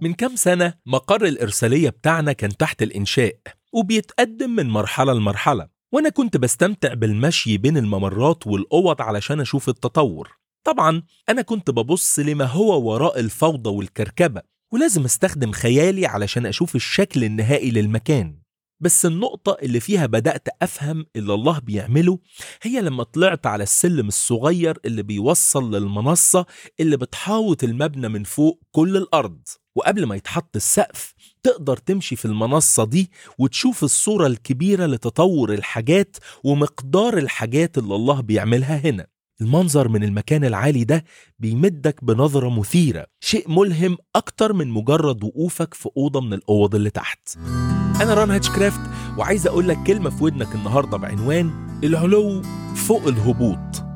من كام سنة مقر الإرسالية بتاعنا كان تحت الإنشاء وبيتقدم من مرحلة لمرحلة وأنا كنت بستمتع بالمشي بين الممرات والأوض علشان أشوف التطور طبعا أنا كنت ببص لما هو وراء الفوضى والكركبة ولازم استخدم خيالي علشان أشوف الشكل النهائي للمكان بس النقطة اللي فيها بدأت أفهم اللي الله بيعمله هي لما طلعت على السلم الصغير اللي بيوصل للمنصة اللي بتحاوط المبنى من فوق كل الأرض وقبل ما يتحط السقف تقدر تمشي في المنصة دي وتشوف الصورة الكبيرة لتطور الحاجات ومقدار الحاجات اللي الله بيعملها هنا المنظر من المكان العالي ده بيمدك بنظرة مثيرة شيء ملهم أكتر من مجرد وقوفك في أوضة من الأوض اللي تحت أنا ران هاتشكرافت وعايز أقول لك كلمة في ودنك النهاردة بعنوان العلو فوق الهبوط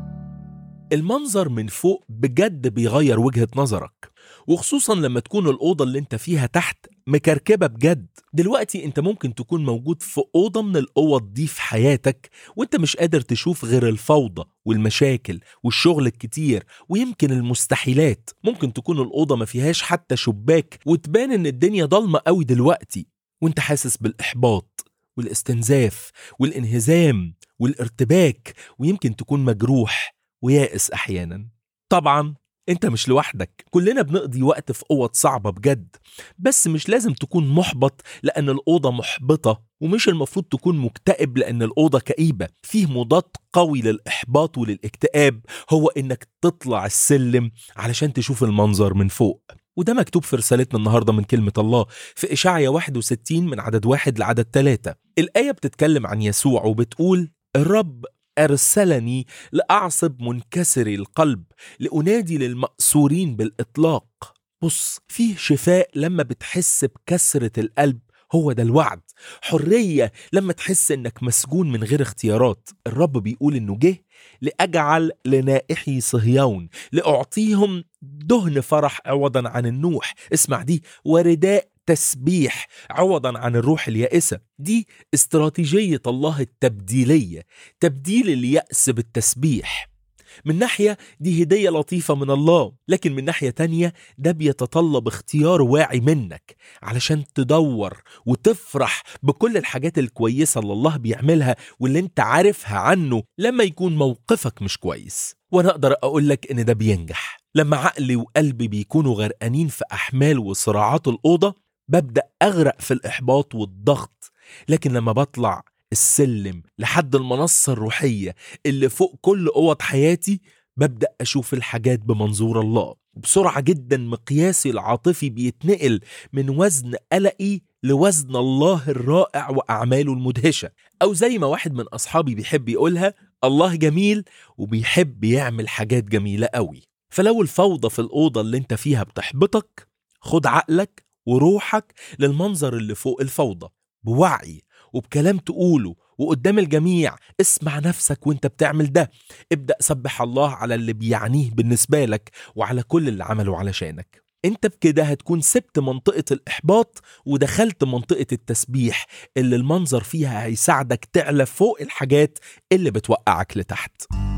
المنظر من فوق بجد بيغير وجهة نظرك وخصوصا لما تكون الأوضة اللي انت فيها تحت مكركبة بجد دلوقتي انت ممكن تكون موجود في أوضة من الأوض دي في حياتك وانت مش قادر تشوف غير الفوضى والمشاكل والشغل الكتير ويمكن المستحيلات ممكن تكون الأوضة ما فيهاش حتى شباك وتبان ان الدنيا ضلمة قوي دلوقتي وانت حاسس بالإحباط والاستنزاف والانهزام والارتباك ويمكن تكون مجروح ويائس أحيانا طبعا انت مش لوحدك كلنا بنقضي وقت في اوض صعبة بجد بس مش لازم تكون محبط لان الاوضة محبطة ومش المفروض تكون مكتئب لان الاوضة كئيبة فيه مضاد قوي للاحباط وللاكتئاب هو انك تطلع السلم علشان تشوف المنظر من فوق وده مكتوب في رسالتنا النهاردة من كلمة الله في إشعيا 61 من عدد واحد لعدد ثلاثة الآية بتتكلم عن يسوع وبتقول الرب أرسلني لأعصب منكسري القلب لأنادي للمأسورين بالإطلاق بص فيه شفاء لما بتحس بكسرة القلب هو ده الوعد حرية لما تحس انك مسجون من غير اختيارات الرب بيقول انه جه لأجعل لنائحي صهيون لأعطيهم دهن فرح عوضا عن النوح اسمع دي ورداء تسبيح عوضا عن الروح اليائسة دي استراتيجية الله التبديلية تبديل اليأس بالتسبيح من ناحية دي هدية لطيفة من الله لكن من ناحية تانية ده بيتطلب اختيار واعي منك علشان تدور وتفرح بكل الحاجات الكويسة اللي الله بيعملها واللي انت عارفها عنه لما يكون موقفك مش كويس وانا اقدر اقول لك ان ده بينجح لما عقلي وقلبي بيكونوا غرقانين في احمال وصراعات الاوضه ببدا اغرق في الاحباط والضغط لكن لما بطلع السلم لحد المنصه الروحيه اللي فوق كل اوض حياتي ببدا اشوف الحاجات بمنظور الله بسرعه جدا مقياسي العاطفي بيتنقل من وزن قلقي لوزن الله الرائع واعماله المدهشه او زي ما واحد من اصحابي بيحب يقولها الله جميل وبيحب يعمل حاجات جميله قوي فلو الفوضى في الأوضة اللي انت فيها بتحبطك خد عقلك وروحك للمنظر اللي فوق الفوضى بوعي وبكلام تقوله وقدام الجميع اسمع نفسك وانت بتعمل ده ابدأ سبح الله على اللي بيعنيه بالنسبة لك وعلى كل اللي عمله علشانك انت بكده هتكون سبت منطقة الإحباط ودخلت منطقة التسبيح اللي المنظر فيها هيساعدك تعلى فوق الحاجات اللي بتوقعك لتحت